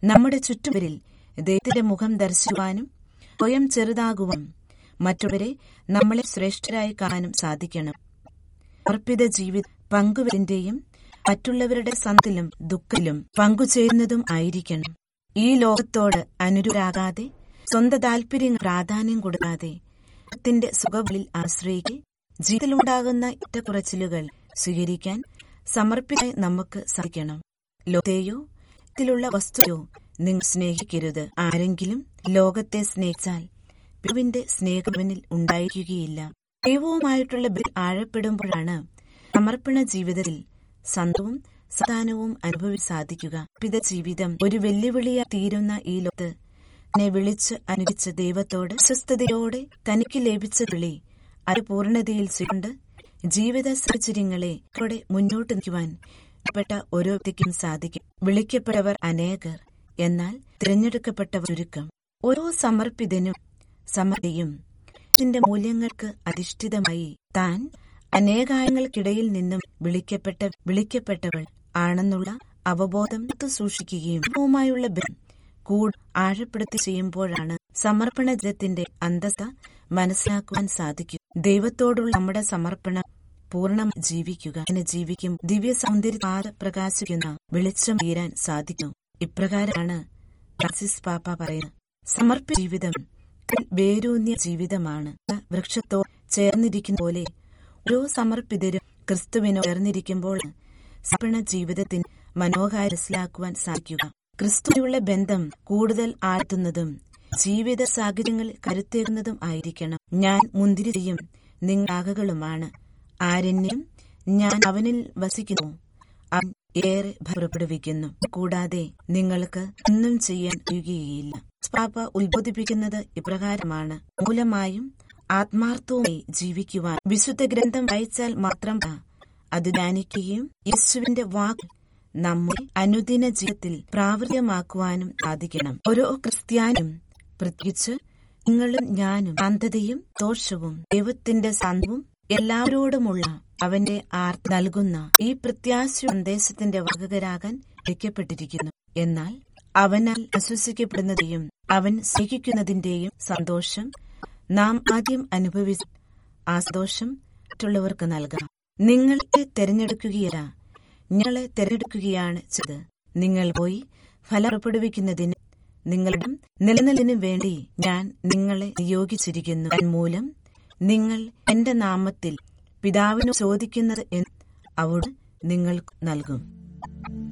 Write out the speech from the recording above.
നമ്മുടെ ചുറ്റുവരിൽ ദൈവത്തിന്റെ മുഖം ദർശിക്കുവാനും സ്വയം ചെറുതാകുവാനും മറ്റുള്ളവരെ നമ്മളെ ശ്രേഷ്ഠരായി കാണാനും സാധിക്കണം അർപ്പിത ജീവിത പങ്കുവലിന്റെയും മറ്റുള്ളവരുടെ സന്തിലും ദുഃഖത്തിലും പങ്കുചേരുന്നതും ആയിരിക്കണം ഈ ലോകത്തോട് അനുരാകാതെ സ്വന്തം താല്പര്യങ്ങൾ പ്രാധാന്യം കൊടുക്കാതെ ത്തിന്റെ സുഖങ്ങളിൽ ആശ്രയിക്കെ ജീവിതത്തിലുണ്ടാകുന്ന ഇറ്റക്കുറച്ചിലുകൾ സ്വീകരിക്കാൻ സമർപ്പിതായി നമുക്ക് സാധിക്കണം ലോകത്തെയോ ത്തിലുള്ള വസ്തുയോ നിങ്ങൾ സ്നേഹിക്കരുത് ആരെങ്കിലും ലോകത്തെ സ്നേഹിച്ചാൽ പിതാവിന്റെ സ്നേഹവനിൽ ഉണ്ടായിരിക്കുകയില്ല ദൈവവുമായിട്ടുള്ള ബന്ധം ആഴപ്പെടുമ്പോഴാണ് സമർപ്പണ ജീവിതത്തിൽ സന്തവും സദാനവും അനുഭവിക്കാൻ സാധിക്കുക പിത ജീവിതം ഒരു വെല്ലുവിളിയായി തീരുന്ന ഈ ലോകത്ത് എന്നെ വിളിച്ച് അനുകരിച്ച ദൈവത്തോട് സ്വസ്ഥതയോടെ തനിക്ക് ലഭിച്ച വിളി അത് പൂർണ്ണതയിൽ സ്വീകൊണ്ട് ജീവിത സാഹചര്യങ്ങളെ കൂടെ മുന്നോട്ട് നിൽക്കുവാൻ പെട്ട ഓരോ വ്യക്തിക്കും സാധിക്കും വിളിക്കപ്പെട്ടവർ അനേകർ എന്നാൽ തിരഞ്ഞെടുക്കപ്പെട്ടവർ ചുരുക്കം ഓരോ സമർപ്പിതനും സമർപ്പിയും ഇതിന്റെ മൂല്യങ്ങൾക്ക് അധിഷ്ഠിതമായി താൻ അനേകായങ്ങൾക്കിടയിൽ നിന്നും വിളിക്കപ്പെട്ട വിളിക്കപ്പെട്ടവൾ ആണെന്നുള്ള അവബോധം സൂക്ഷിക്കുകയും ദൈവവുമായുള്ള ബന്ധം കൂട് ആഴപ്പെടുത്തി ചെയ്യുമ്പോഴാണ് സമർപ്പണ ജത്തിന്റെ അന്തസ്ഥ മനസ്സിലാക്കുവാൻ സാധിക്കും ദൈവത്തോടുള്ള നമ്മുടെ സമർപ്പണം പൂർണ്ണം ജീവിക്കുക അങ്ങനെ ജീവിക്കും ദിവ്യ സൗന്ദര്യ പ്രകാശിക്കുന്ന വെളിച്ചം തീരാൻ സാധിക്കും ഇപ്രകാരമാണ് ഫ്രാൻസിസ് പാപ്പ പറയുന്നത് സമർപ്പ ജീവിതം വേരൂന്നിയ ജീവിതമാണ് വൃക്ഷത്തോ ചേർന്നിരിക്കുന്ന പോലെ ഓരോ സമർപ്പിതരും ക്രിസ്തുവിനോ ചേർന്നിരിക്കുമ്പോൾ സമർപ്പണ ജീവിതത്തിന് മനോഹാരസിലാക്കുവാൻ സാധിക്കുക ക്രിസ്തുവിനുള്ള ബന്ധം കൂടുതൽ ആഴ്ത്തുന്നതും ജീവിത സാഹചര്യങ്ങൾ കരുത്തേറുന്നതും ആയിരിക്കണം ഞാൻ മുന്തിരിയും നിങ്ങളാകകളുമാണ് ആരെന്നെയും ഞാൻ അവനിൽ വസിക്കുന്നു അവൻ ഏറെ പുറപ്പെടുവിക്കുന്നു കൂടാതെ നിങ്ങൾക്ക് ഒന്നും ചെയ്യാൻ കഴിയുകയില്ല പാപ്പ ഉത്ബോധിപ്പിക്കുന്നത് ഇപ്രകാരമാണ് മൂലമായും ആത്മാർത്ഥവുമായി ജീവിക്കുവാൻ വിശുദ്ധ ഗ്രന്ഥം വായിച്ചാൽ മാത്രം അത് ധ്യാനിക്കുകയും യേശുവിന്റെ വാക്ക് നമ്മെ അനുദിന ജീവിതത്തിൽ പ്രാവർത്തികമാക്കുവാനും സാധിക്കണം ഓരോ ക്രിസ്ത്യാനും പ്രത്യേകിച്ച് നിങ്ങളും ഞാനും ശാന്തതയും ദോഷവും ദൈവത്തിന്റെ സന്തവും എല്ലാവരോടുമുള്ള അവന്റെ ആർ നൽകുന്ന ഈ പ്രത്യാശ സന്ദേശത്തിന്റെ വാഹകരാകാൻ വിളിക്കപ്പെട്ടിരിക്കുന്നു എന്നാൽ അവനാൽ ആശ്വസിക്കപ്പെടുന്നതിന്റെയും അവൻ സ്നേഹിക്കുന്നതിന്റെയും സന്തോഷം നാം ആദ്യം അനുഭവിച്ച ആ സന്തോഷം മറ്റുള്ളവർക്ക് നൽകാം നിങ്ങളെ തെരഞ്ഞെടുക്കുകയല്ല ഞങ്ങളെ തെരഞ്ഞെടുക്കുകയാണ് ചെയ്ത് നിങ്ങൾ പോയി ഫലം പുറപ്പെടുവിക്കുന്നതിന് നിങ്ങളുടെ നിലനിലിനു വേണ്ടി ഞാൻ നിങ്ങളെ നിയോഗിച്ചിരിക്കുന്നു തന്മൂലം നിങ്ങൾ എന്റെ നാമത്തിൽ പിതാവിനോട് ചോദിക്കുന്നത് അവോട് നിങ്ങൾക്ക് നൽകും